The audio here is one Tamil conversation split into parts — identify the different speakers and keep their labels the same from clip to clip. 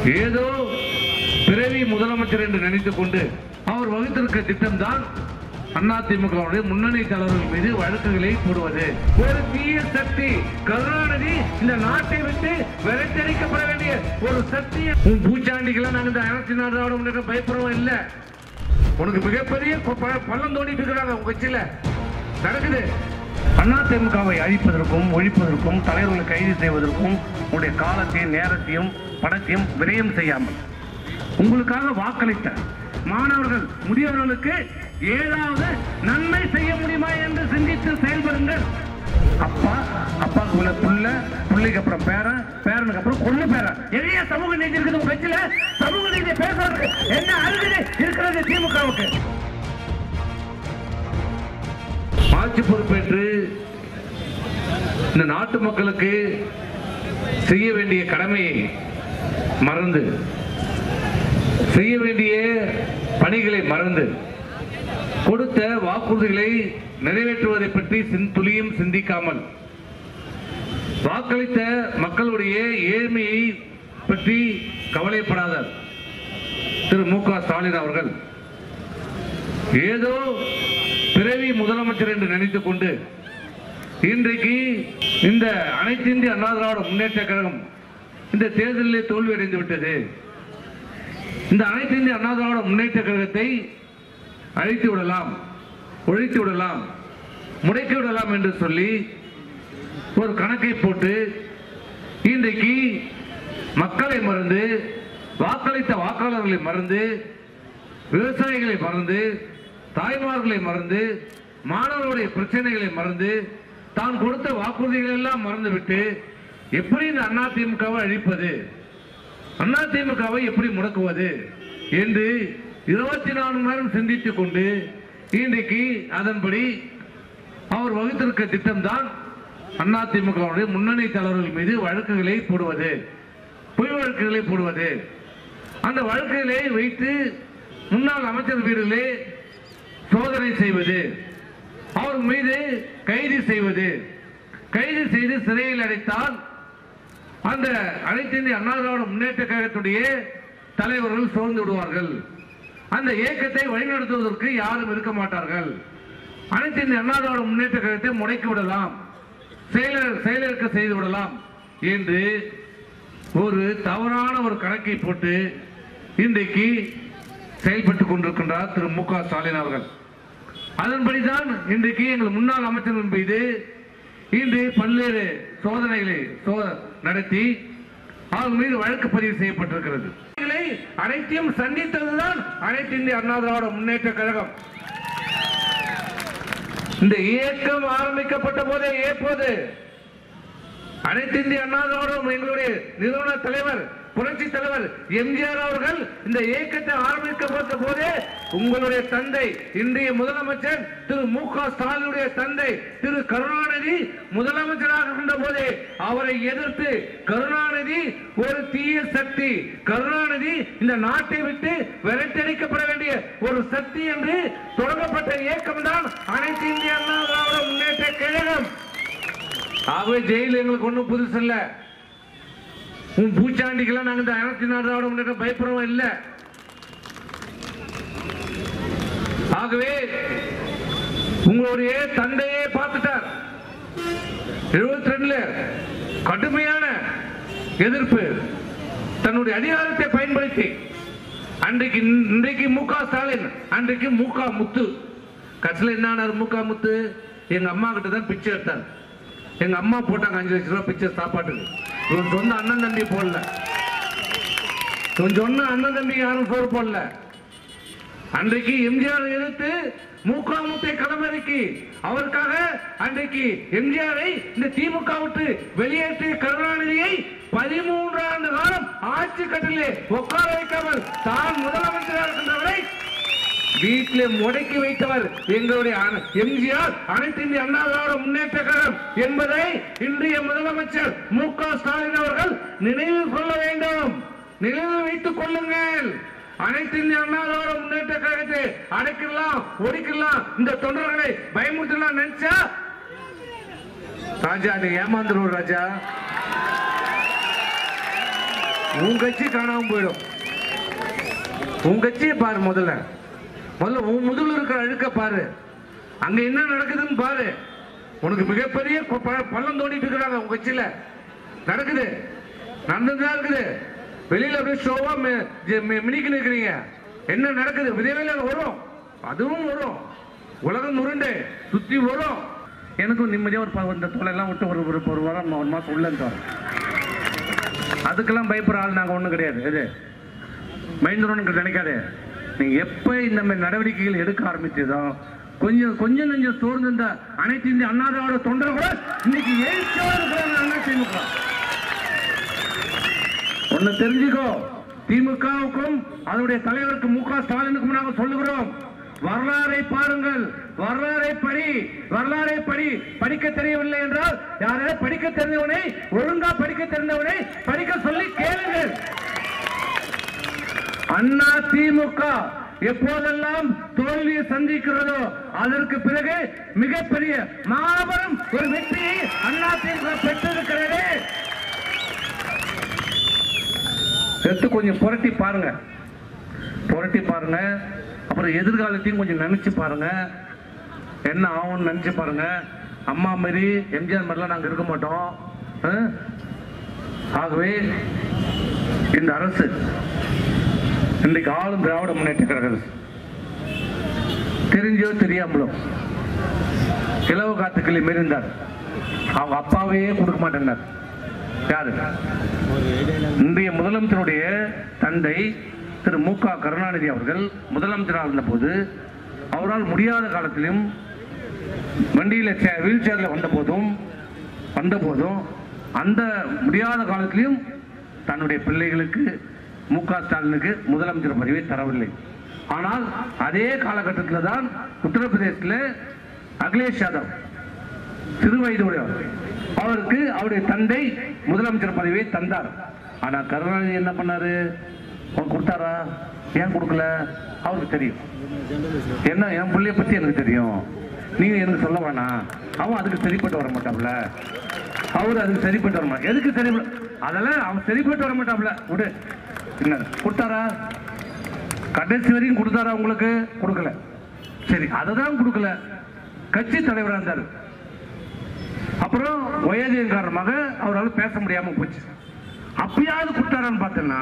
Speaker 1: ஏதோ பிறவி முதலமைச்சர் என்று நினைத்துக் கொண்டு அவர் வகுத்திருக்க திட்டம்தான் அதிமுகவுடைய முன்னணி தலைவர்கள் மீது வழக்குகளை போடுவது ஒரு தீய சக்தி கருணாநிதி இந்த நாட்டை விட்டு விரட்டடிக்கப்பட வேண்டிய ஒரு சக்தி உன் பூச்சாண்டிகளை நாங்க இந்த அரசு நாடோட முன்னேற்ற பயப்படுறோம் இல்ல உனக்கு மிகப்பெரிய கொ- ப- பள்ளம் தோண்டிட்டு இருக்கிறாங்க உங்க கட்சியில நடக்குது அதிமுகவை அழிப்பதற்கும் ஒழிப்பதற்கும் தலைவர்களை கைது செய்வதற்கும் உங்களுடைய காலத்தையும் நேரத்தையும் பணத்தையும் விரயம் செய்யாமல் உங்களுக்காக வாக்களித்த மாணவர்கள் முதியவர்களுக்கு ஏதாவது நன்மை செய்ய முடியுமா என்று சிந்தித்து செயல்படுங்கள் அப்பா அப்பாவுக்கு உள்ள புள்ள பிள்ளைக்கு அப்புறம் பேரன் பேரனுக்கு அப்புறம் கொள்ளு பேரன் எளிய சமூக நீதி இருக்குது உங்க கட்சியில சமூக நீதி பேசுறதுக்கு என்ன அருகதை இருக்கிறது திமுகவுக்கு ஆட்சி பொறுப்பேற்று இந்த நாட்டு மக்களுக்கு செய்ய வேண்டிய கடமையை மறந்து செய்ய வேண்டிய பணிகளை மறந்து கொடுத்த வாக்குறுதிகளை நிறைவேற்றுவதை பற்றி சின் துளியும் சிந்திக்காமல் வாக்களித்த மக்களுடைய ஏழ்மையை பற்றி கவலைப்படாத திரு மு க ஸ்டாலின் அவர்கள் ஏதோ பிறவி முதலமைச்சர் என்று நினைத்துக் கொண்டு இன்றைக்கு இந்த அனைத்து இந்திய அண்ணா திராவிட முன்னேற்ற கழகம் இந்த தேர்தலிலே தோல்வி அடைந்து விட்டது இந்த அனைத்து இந்திய அண்ணா திராவிட முன்னேற்ற கழகத்தை அழித்து விடலாம் ஒழித்து விடலாம் முடக்கி விடலாம் என்று சொல்லி ஒரு கணக்கை போட்டு இன்றைக்கு மக்களை மறந்து வாக்களித்த வாக்காளர்களை மறந்து விவசாயிகளை மறந்து தாய்மார்களை மறந்து மாணவர்களுடைய பிரச்சனைகளை மறந்து தான் கொடுத்த வாக்குறுதிகளை எல்லாம் மறந்துவிட்டு எப்படி இந்த அதிமுகவை அழிப்பது அதிமுகவை எப்படி முடக்குவது என்று இருபத்தி நான்கு மணி நேரம் சிந்தித்துக் கொண்டு இன்றைக்கு அதன்படி அவர் வகுத்திருக்க திட்டம்தான் அதிமுகவுடைய முன்னணி தலைவர்கள் மீது வழக்குகளை போடுவது பொய் வழக்குகளை போடுவது அந்த வழக்குகளை வைத்து முன்னாள் அமைச்சர் வீடுகளே சோதனை செய்வது அவர் மீது கைது செய்வது கைது செய்து சிறையில் அடைத்தால் அந்த அனைத்து இந்திய அண்ணா திராவிட முன்னேற்ற கழகத்துடைய தலைவர்கள் சோர்ந்து விடுவார்கள் அந்த இயக்கத்தை வழிநடத்துவதற்கு யாரும் இருக்க மாட்டார்கள் அனைத்து இந்திய அண்ணா திராவிட முன்னேற்ற கழகத்தை முடக்கி விடலாம் செயலர் செயலிழக்க செய்து விடலாம் என்று ஒரு தவறான ஒரு கணக்கை போட்டு இன்றைக்கு செயல்பட்டுக் கொண்டிருக்கின்றார் திரு மு க ஸ்டாலின் அவர்கள் அதன்படிதான் இன்றைக்கு எங்கள் முன்னாள் அமைச்சர்கள் மீது இன்று பல்வேறு சோதனைகளை சோ- நடத்தி அவங்க மீது வழக்கு பதிவு செய்யப்பட்டிருக்கிறது இவைகளை அனைத்தையும் சந்தித்ததுதான் அனைத்து இந்திய அண்ணா திராவிட முன்னேற்ற கழகம் இந்த இயக்கம் ஆரம்பிக்கப்பட்ட போதே ஏற்போது அனைத்து இந்திய அண்ணா திராவிடம் எங்களுடைய நிறுவன தலைவர் புரட்சி தலைவர் எம்ஜிஆர் அவர்கள் இந்த இயக்கத்தை ஆரம்பிக்கப்பட்ட போதே உங்களுடைய தந்தை இன்றைய முதலமைச்சர் திரு மு க ஸ்டாலினுடைய தந்தை திரு கருணாநிதி முதலமைச்சராக இருந்த போதே அவரை எதிர்த்து கருணாநிதி ஒரு தீய சக்தி கருணாநிதி இந்த நாட்டை விட்டு விரட்டடிக்கப்பட வேண்டிய ஒரு சக்தி என்று தொடங்கப்பட்ட இயக்கம் தான் அனைத்து இந்திய அண்ணா திராவிட முன்னேற்ற கழகம் ஆகவே ஜெயில் எங்களுக்கு ஒண்ணும் புதுசு இல்ல உன் பூச்சாண்டிக்கெல்லாம் நாங்க இந்த அரசு நாடோட முன்னேற்ற பயப்படுறோம் இல்ல ஆகவே உங்களுடைய தந்தையே பார்த்துட்டார் எழுபத்தி ரெண்டுல கடுமையான எதிர்ப்பு தன்னுடைய அதிகாரத்தை பயன்படுத்தி அன்றைக்கு இன்றைக்கு மு க ஸ்டாலின் அன்றைக்கு மு க முத்து கட்சியில் என்ன ஆனார் மு க முத்து எங்க அம்மா கிட்ட தான் பிச்சை எடுத்தார் எங்க அம்மா போட்டாங்க அஞ்சு லட்ச ரூபாய் பிச்சை சாப்பாட்டுக்கு இவன் சொந்த அண்ணன் தம்பி போடல இவன் சொன்ன அண்ணன் தம்பி யாரும் சோறு போடல அன்றைக்கு எம்ஜிஆர் எதிர்த்து மூக்காமுத்தை களமிறக்கி அவருக்காக அன்றைக்கு எம்ஜிஆரை இந்த திமுக விட்டு வெளியேற்றிய கருணாநிதியை பதிமூன்று ஆண்டு காலம் ஆட்சி கட்டிலே உட்கார வைக்காமல் தான் முதலமைச்சராக இருக்கின்றவரை வீட்டிலே முடக்கி வைத்தவர் எங்களுடைய அன- எம்ஜிஆர் அனைத்து இந்திய அண்ணா திராவிட முன்னேற்ற கழகம் என்பதை இன்றைய முதலமைச்சர் மு க ஸ்டாலின் அவர்கள் நினைவில் கொள்ள வேண்டும் நினைவில் வைத்துக் கொள்ளுங்கள் அனைத்து இந்திய அண்ணா திராவிட முன்னேற்ற கழகத்தை அடைக்கலாம் ஒழிக்கலாம் இந்த தொண்டர்களை பயமுறுத்தலாம் நினைச்சா ராஜா நீ ஏமாந்துருவோம் ராஜா உன் கட்சி காணாம போயிடும் உன் கட்சியை பாரு முதல்ல முதல்ல உன் முதுகுல இருக்கிற அழுக்க பாரு அங்க என்ன நடக்குதுன்னு பாரு உனக்கு மிகப்பெரிய கொ- ப- பள்ளம் தோண்டிட்டு இருக்கிறாங்க உங்க கட்சியில நடக்குது நடந்துதான் இருக்குது வெளியில அப்படியே ஷோவா மினிக்கு நிற்கிறீங்க என்ன நடக்குது விரைவில் வரும் அதுவும் வரும் உலகம் உருண்டு சுத்தி வரும் எனக்கும் நிம்மதியா ஒரு ப- இந்த தொலைலாம் விட்டு ஒரு ஒரு ஒரு வாரம் ஒரு மாசம் உள்ள இருந்து வரேன். அதுக்கெல்லாம் பயப்படுற ஆள் நாங்க ஒண்ணும் கிடையாது எது பயந்துருன்னு நினைக்காதே நீங்க எப்ப இந்த மாதிரி நடவடிக்கைகள் எடுக்க ஆரம்பிச்சதோ கொஞ்சம் கொஞ்சம் நெஞ்சம் சோர்ந்து இந்த அனைத்து இந்திய அண்ணா திராவிட தொண்டர் கூட இன்னைக்கு எழுச்சியோட இருக்கிறாங்க அண்ணா திமுக ஒண்ணு தெரிஞ்சுக்கோ திமுகவுக்கும் அதனுடைய தலைவருக்கு மு க ஸ்டாலினுக்கும் நாங்கள் சொல்லுகிறோம் வரலாறை பாருங்கள் வரலாறை படி வரலாறை படி படிக்க தெரியவில்லை என்றால் யாரே படிக்க தெரிந்தவனை ஒழுங்கா படிக்க தெரிந்தவனை படிக்க சொல்லி கேளுங்கள் அண்ணா திமுக எப்போதெல்லாம் தோல்வியை சந்திக்கிறதோ அதற்கு பிறகு மிகப்பெரிய மாபெரும் ஒரு வெற்றியை அண்ணா திமுக பெற்றிருக்கிறது எடுத்து கொஞ்சம் புரட்டி பாருங்க புரட்டி பாருங்க அப்புறம் எதிர்காலத்தையும் கொஞ்சம் நினைச்சு பாருங்க என்ன ஆகும்னு நினைச்சு பாருங்க அம்மா மாரி எம்ஜிஆர் மாதிரிலாம் நாங்க இருக்க மாட்டோம் ஆ? ஆகவே இந்த அரசு இன்றைக்கு ஆளும் திராவிட முன்னேற்ற கழக அரசு தெரிஞ்சோ தெரியாமலோ இலவு காத்துக்களை மீறிந்தார் அவங்க அப்பாவே கொடுக்க மாட்டேன்னார் யாரு இன்றைய முதலமைச்சருடைய தந்தை திரு மு க கருணாநிதி அவர்கள் முதலமைச்சராக இருந்தபோது அவரால் முடியாத காலத்திலும் வண்டியில வீல் சேர்ல வந்த போதும் வந்த போதும் அந்த முடியாத காலத்திலும் தன்னுடைய பிள்ளைகளுக்கு மு க ஸ்டாலினுக்கு முதலமைச்சர் பதவியை தரவில்லை ஆனால் அதே காலகட்டத்தில் தான் உத்தரப்பிரதேசத்தில் அகிலேஷ் யாதவ் சிறு வயதுடையவர் அவருக்கு அவருடைய தந்தை முதலமைச்சர் பதவியை தந்தார் ஆனா கருணாநிதி என்ன பண்ணாரு அவர் கொடுத்தாரா ஏன் கொடுக்கல அவருக்கு தெரியும் என்ன என் பிள்ளைய பத்தி எனக்கு தெரியும் நீங்க எனக்கு சொல்ல வேணாம் அவன் அதுக்கு சரிப்பட்டு வர மாட்டாப்ல அவர் அதுக்கு சரிப்பட்டு வர மாட்டான் எதுக்கு சரி அதெல்லாம் அவன் சரிப்பட்டு வர மாட்டாப்ல விடு என்ன கொடுத்தாரா கடைசி வரைக்கும் கொடுத்தாரா உங்களுக்கு கொடுக்கல சரி அதை தான் கொடுக்கல கட்சி தலைவராக இருந்தார் அப்புறம் வயதின் காரணமாக அவரால் பேச முடியாம போச்சு அப்பயாவது கொடுத்தாரான்னு பார்த்தேன்னா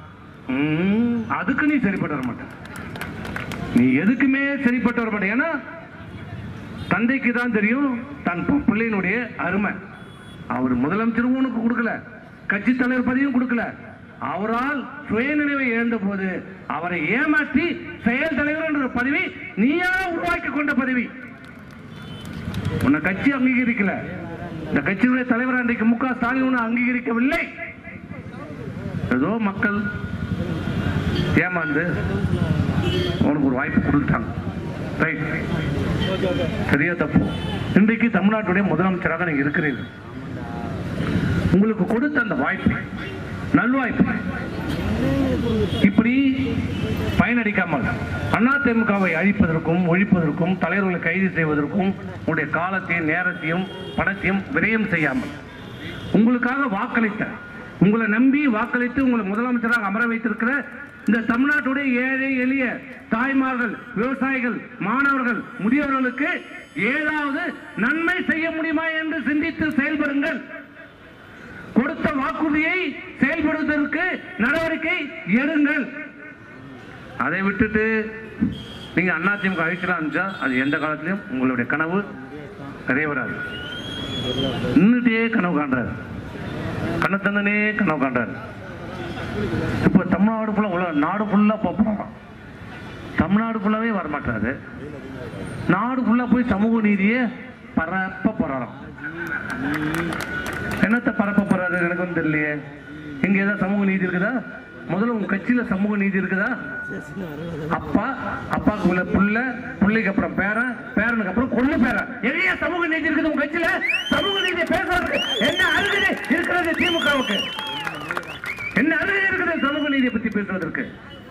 Speaker 1: ம், அதுக்கு நீ சரிப்பட்டு வர மாட்ட நீ எதுக்குமே சரிப்பட்டு வர மாட்டே ஏன்னா தந்தைக்கு தான் தெரியும் தன் பி- பிள்ளையினுடைய அருமை அவர் முதலமைச்சரும் உனக்கு கொடுக்கல கட்சி தலைவர் பதவியும் கொடுக்கல அவரால் சுயநினைவை இழந்த போது அவரை ஏமாற்றி செயல் தலைவர் என்ற பதவி நீயா உருவாக்கி கொண்ட பதவி உன்னை கட்சி அங்கீகரிக்கல இந்த கட்சியினுடைய தலைவர் அன்றைக்கு மு க ஸ்டாலின் உன்னை அங்கீகரிக்கவில்லை ஏதோ மக்கள் ஏமாந்து உனக்கு ஒரு வாய்ப்பு கொடுத்தாங்க ரைட் சரியா தப்பு இன்றைக்கு தமிழ்நாட்டுடைய முதலமைச்சராக நீங்க இருக்கிறீர்கள் உங்களுக்கு கொடுத்த அந்த வாய்ப்பு நல்வாய்ப்பு இப்படி பயனடிக்காமல் அதிமுகவை அழிப்பதற்கும் ஒழிப்பதற்கும் தலைவர்களை கைது செய்வதற்கும் உங்களுடைய காலத்தையும் நேரத்தையும் பணத்தையும் விரயம் செய்யாமல் உங்களுக்காக வாக்களித்த உங்களை நம்பி வாக்களித்து உங்களை முதலமைச்சராக அமர வைத்திருக்கிற இந்த தமிழ்நாட்டுடைய ஏழை எளிய தாய்மார்கள் விவசாயிகள் மாணவர்கள் முதியவர்களுக்கு ஏதாவது நன்மை செய்ய முடியுமா என்று சிந்தித்து செயல்படுங்கள் கொடுத்த வாக்குறுதியை செயல்படுவதற்கு நடவடிக்கை எடுங்கள் அதை விட்டுட்டு நீங்க அதிமுக அழிக்கலாம்னு அது எந்த காலத்திலும் உங்களுடைய கனவு நிறைவேறாது நின்றுட்டே கனவு காண்றாரு கண்ணை தந்தனே கனவு காண்றாரு இப்ப தமிழ்நாடு ஃபுல்லா உலக நாடு ஃபுல்லா போறோம் தமிழ்நாடு ஃபுல்லாவே வரமாட்டாரு நாடு ஃபுல்லா போய் சமூக நீதியை பரப்ப போறாராம் என்னத்தை பரப்ப போறாரு எனக்கு வந்து தெரியலையே இங்க ஏதாவது சமூக நீதி இருக்குதா முதல்ல உங்க கட்சியில சமூக நீதி இருக்குதா அப்பா அப்பாவுக்கு உள்ள புள்ள புள்ளைக்கு அப்புறம் பேரன் பேரனுக்கு அப்புறம் கொள்ளு பேரன் எதையா சமூக நீதி இருக்குது உங்க கட்சியில சமூக நீதி பேசுறதுக்கு என்ன அருகதை இருக்கிறது திமுகவுக்கு என்ன அருகதை இருக்குது சமூக நீதியை பத்தி பேசுவதற்கு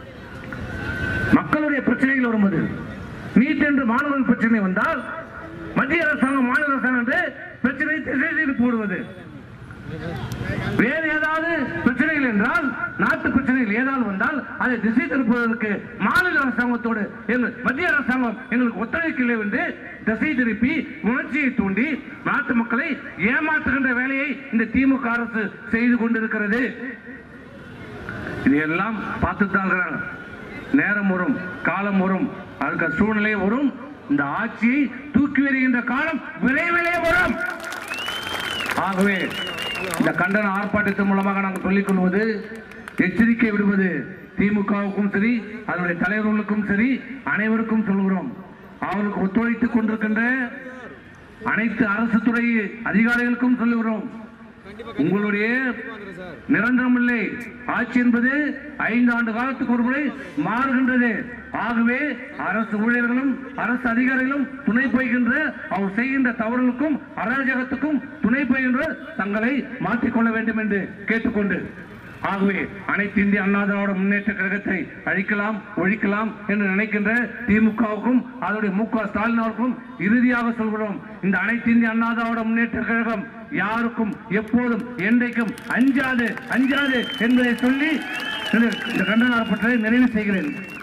Speaker 1: மக்களுடைய பிரச்சனைகள் வரும்போது நீட் என்று மாணவர்கள் பிரச்சனை வந்தால் மத்திய அரசாங்கம் மாநில அரசாங்கம் என்று பிரச்சனை திசை செய்து போடுவது வேறு ஏதாவது பிரச்சனைகள் பிரச்சனைகள் என்றால் நாட்டு பிரச்சனைகள் ஏதாவது வந்தால் அதை திசை திருப்புவதற்கு மாநில அரசாங்கத்தோடு எங்கள் மத்திய அரசாங்கம் எங்களுக்கு ஒத்துழைக்கவில்லை என்று திசை திருப்பி உணர்ச்சியை தூண்டி நாட்டு மக்களை ஏமாற்றுகின்ற வேலையை இந்த திமுக அரசு செய்து கொண்டிருக்கிறது இதையெல்லாம் பார்த்துட்டு தான் இருக்கிறாங்க நேரம் வரும் காலம் வரும் அதுக்கு சூழ்நிலை வரும் இந்த ஆட்சியை தூக்கி எறிகின்ற காலம் விரைவிலே வரும் ஆகவே இந்த கண்டன ஆர்ப்பாட்டத்தின் மூலமாக நாங்கள் சொல்லிக் கொள்வது எச்சரிக்கை விடுவது திமுகவுக்கும் சரி அதனுடைய தலைவர்களுக்கும் சரி அனைவருக்கும் சொல்கிறோம் அவர்களுக்கு ஒத்துழைத்துக் கொண்டிருக்கின்ற அனைத்து அரசு துறை அதிகாரிகளுக்கும் சொல்லுகிறோம் உங்களுடைய நிரந்தரமில்லை ஆட்சி என்பது ஐந்து ஆண்டு காலத்துக்கு ஒரு முறை மாறுகின்றது ஆகவே அரசு ஊழியர்களும் அரசு அதிகாரிகளும் துணை போகின்ற அவர் செய்கின்ற தவறுகளுக்கும் அராஜகத்துக்கும் துணை போகின்ற தங்களை மாற்றிக்கொள்ள வேண்டும் என்று கேட்டுக்கொண்டு ஆகவே அனைத்து இந்திய அண்ணா திராவிட முன்னேற்ற கழகத்தை அழிக்கலாம் ஒழிக்கலாம் என்று நினைக்கின்ற திமுகவுக்கும் அதனுடைய மு க ஸ்டாலின் அவருக்கும் இறுதியாக சொல்கிறோம் இந்த அனைத்து இந்திய அண்ணா திராவிட முன்னேற்ற கழகம் யாருக்கும் எப்போதும் என்றைக்கும் அஞ்சாது அஞ்சாது என்பதை சொல்லி இந்த கண்டன ஆர்ப்பாட்டத்தை நிறைவு செய்கிறேன்